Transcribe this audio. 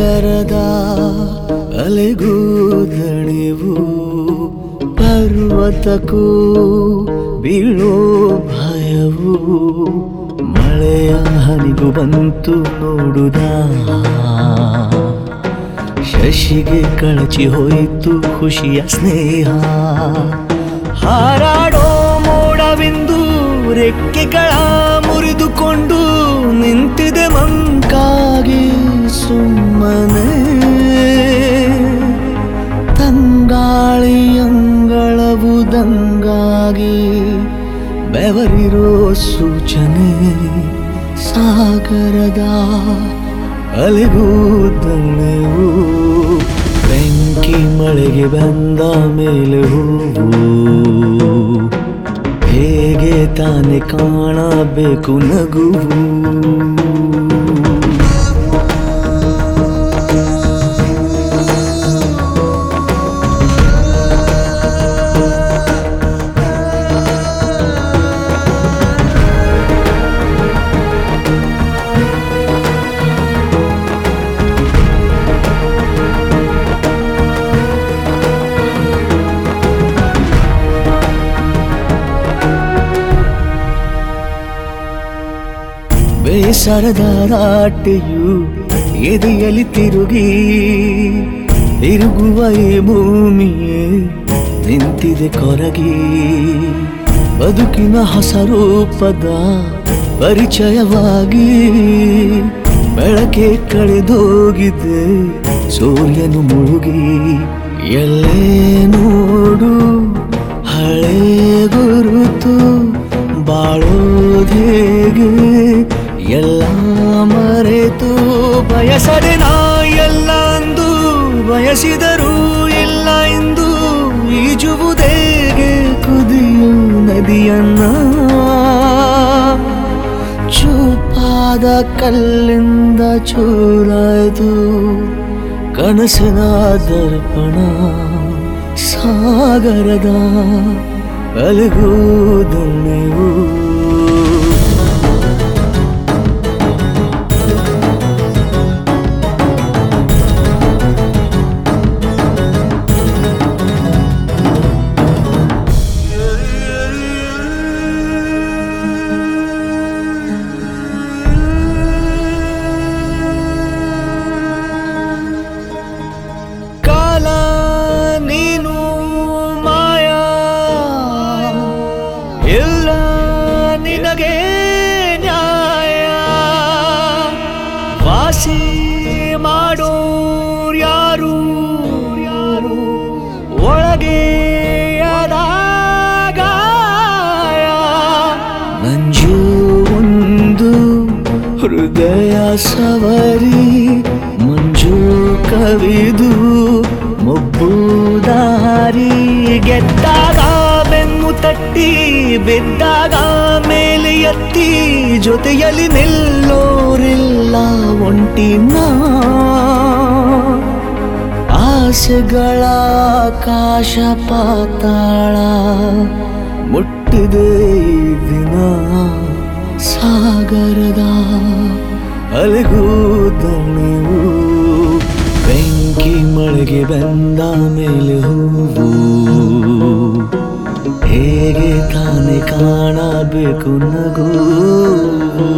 ಸಾಗರದ ಅಲೆಗೂ ದಣಿವು ಪರ್ವತಕ್ಕೂ ಬೀಳೋ ಭಯವು ಮಳೆಯ ಹನಿಗೂ ಬಂತು ನೋಡುದ ಶಶಿಗೆ ಕಳಚಿ ಹೋಯಿತು ಖುಷಿಯ ಸ್ನೇಹ ಹಾರಾಡೋ ಮೋಡವಿಂದು ರೆಕ್ಕೆಗಳ ಮುರಿದುಕೊಂಡು ನಿಂತಿದೆ ಮಂಕಾಗಿ ಸುಮ್ಮನೆ ತಂಗಾಳಿಯಂಗಳವು ದಂಗಾಗಿ ಬೆವರಿರೋ ಸೂಚನೆ ಸಾಗರದ ಅಲೆಗೂ ದಳೆವು ಬೆಂಕಿ ಮಳೆಗೆ ಬಂದ ಮೇಲೆ ಹೂವು ಹೇಗೆ ತಾನೆ ಕಾಣಬೇಕು ನಗುವು ಬೇಸರದ ರಾಟೆಯು ಎದೆಯಲ್ಲಿ ತಿರುಗಿ ತಿರುಗುವ ಈ ಭೂಮಿಯೇ ನಿಂತಿದೆ ಕೊರಗಿ ಬದುಕಿನ ಹೊಸ ರೂಪದ ಪರಿಚಯವಾಗಿ ಬೆಳಕೆ ಕಳೆದೋಗಿದೆ ಸೂರ್ಯನು ಮುಳುಗಿ ಎಲ್ಲೇ ನೋಡು ಹಳೆ ಗುರುತು ಬಾಳೋದೇಗೆ ಎಲ್ಲ ಮರೆತು ಬಯಸದೆ ನಾ ಎಲ್ಲ ಅಂದು ಬಯಸಿದರೂ ಇಲ್ಲ ಎಂದು ಈಜುವುದೇಗೆ ಕುದಿಯು ನದಿಯನ್ನ ಚೂಪಾದ ಕಲ್ಲಿಂದ ಚೂರಾಯ್ತು ಕನಸಿನ ದರ್ಪಣ ಸಾಗರದ ಅಲೆಗೂ ದಣಿವು ಕಾಲ ನೀನು ಮಾಯಾ ಇಲ್ಲ ನಿನಗೆ ನ್ಯಾಯ ವಾಸಿ ಮಾಡೋರ್ ಯಾರು ಯಾರು ಒಳಗೆ ಆದಾಗ ನಂಜು ಒಂದು ಹೃದಯ ಸವರಿ ಮಂಜು ಕವಿದು ಮೊಬ್ಬು ದಾರಿ ಗೆದ್ದಾಗ ಬೆನ್ನು ತಟ್ಟಿ ಬಿದ್ದಾಗ ಮೇಲೆ ಎತ್ತಿ ಜೊತೆಯಲ್ಲಿ ನಿಲ್ಲೋರಿಲ್ಲ ಒಂಟಿನ ಆಸೆಗಳ ಆಕಾಶ ಪಾತಾಳ ಮುಟ್ಟಿದೆ ಈ ದಿನ ಸಾಗರದ ಅಲೆಗೂ ದಣಿವು ಬೆಂಕಿ ಮಳೆಗೆ ಬಂದ ಮೇಲೆ ಹೂವು ಹೇಗೆ ತಾನೆ ಕಾಣಬೇಕು ನಗು